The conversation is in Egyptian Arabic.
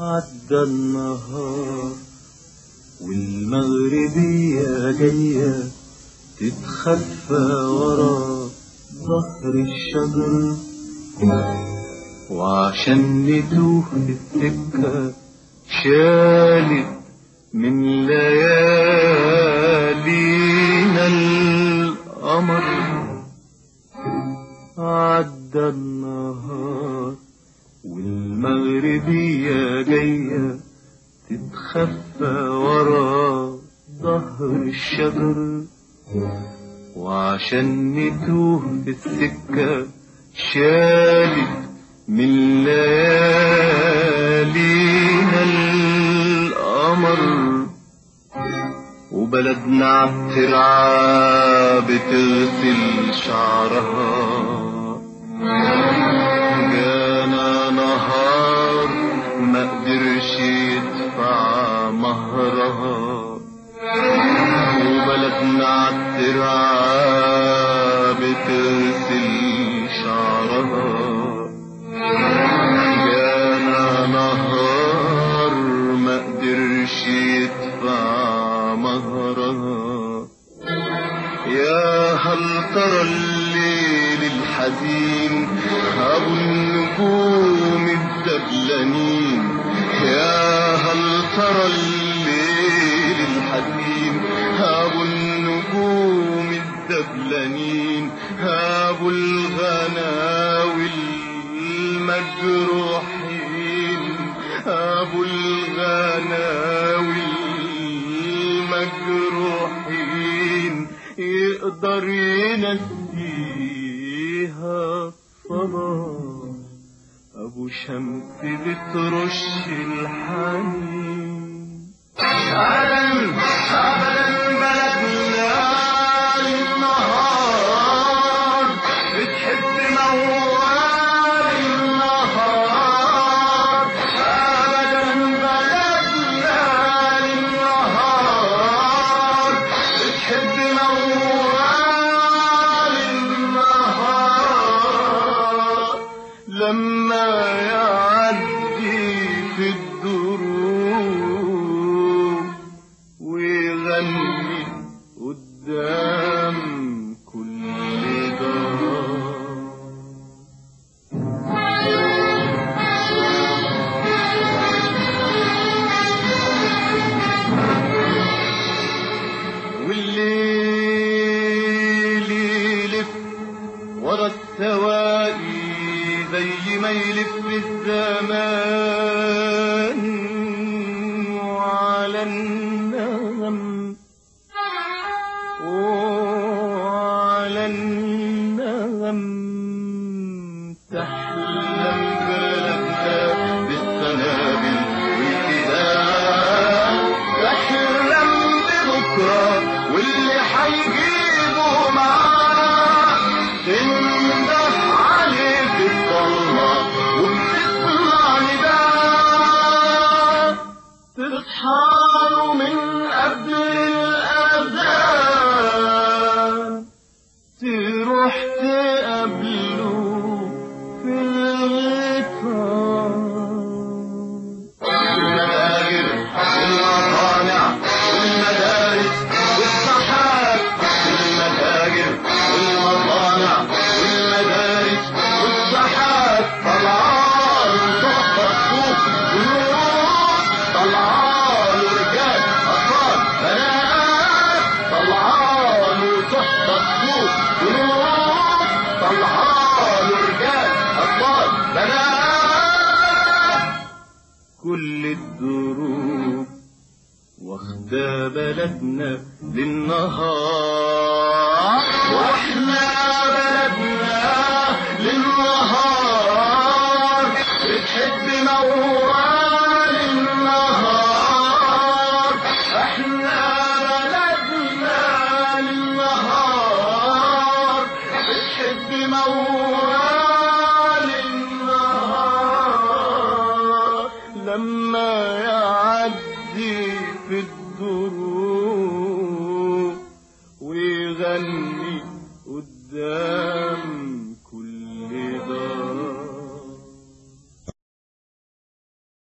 عدى النهار والمغربية جاية تتخفى ورا ظهر الشجر وعشان نتوه في السكة شالت من ليالينا القمر عدى النهار والمغربية جاية تتخفى ورا ظهر الشجر وعشان نتوه في السكة شالت من ليالينا القمر وبلدنا عالترعى بتغسل شعرها جانا نهار ما قدرش يدفع مهرها وبلدنا عالترعى بتغسل شعرها جانا نهار ما قدرش يدفع مهرها يا هل ترى الليل الحزين أبو النجوم الدبلانين يا هل ترى الليل الحزين أبو النجوم الدبلانين أبو الغناوي المجروحين أبو الغناوي المجروحين يقدر ينسيها صلاة أبو شمس بترش الحنين أبدا أبدا بلدنا النهار بتحب موال النهار أبدا بلدنا النهار بتحب موال النهار لما يعدي في الدروب ويغني قدام كل دار والليل يلف ورا السواقي زي ما يلف الزمان وعلى النغم وعلى النغم تحلم بلدنا بالسنابل والكتاب تحلم ببكرة واللي حيجيبه معاه تندف عليه في الضلمة وبتسمع نداء تصحى من قبل الأذان تروح تقابله في الغيطان المتاجر والمصانع والمدارس والصحات المتاجر والمصانع والمدارس والصحات طلعان تحت السوق جنود طلعان رجال أطفال بنات طلعان تحت السوق جنود طلعان رجال أطفال بنات كل الدروب واخدة بلدنا للنهار واحنا بلدنا للنهار بتحب موال النهار احنا بلدنا للنهار بتحب موال